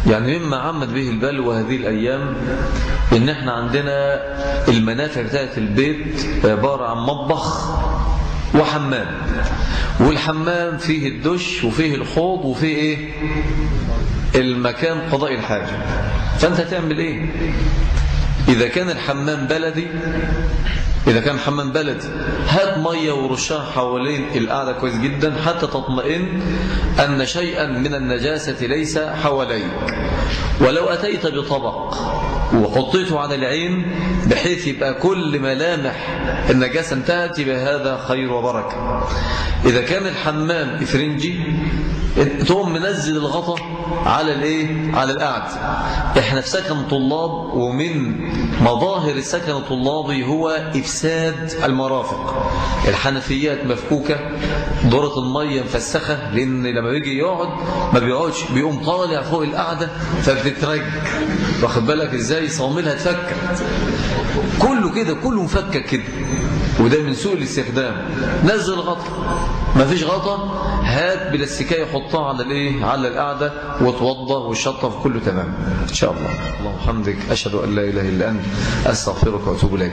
يعني مما عمد به البلوى هذه الأيام إن احنا عندنا المنافع بتاعت البيت عبارة عن مطبخ وحمام والحمام فيه الدش وفيه الحوض وفيه ايه المكان قضاء الحاجة فانت تعمل ايه اذا كان الحمام بلدي إذا كان حمام بلدي هات مية ورشها حوالين القعدة كويس جدا حتى تطمئن أن شيئا من النجاسة ليس حواليك ولو أتيت بطبق وحطيته على العين بحيث يبقى كل ملامح النجاسة انتهت يبقى هذا خير وبركة إذا كان الحمام إفرنجي تقوم منزل الغطا على الايه على القعد احنا في سكن طلاب ومن مظاهر السكن الطلابي هو افساد المرافق الحنفيات مفكوكه دورة المية مفسخة لأن لما بيجي يقعد ما بيقعدش بيقوم طالع فوق القعدة فبتترج واخد بالك ازاي صواملها اتفكت كله كده كله مفكك كده وده من سوء الاستخدام نزل غطا ما فيش غطا هات بلاستيكيه حطها على الايه على القعده وتوضى والشطف كله تمام ان شاء الله اللهم وبحمدك اشهد ان لا اله الا انت استغفرك واتوب اليك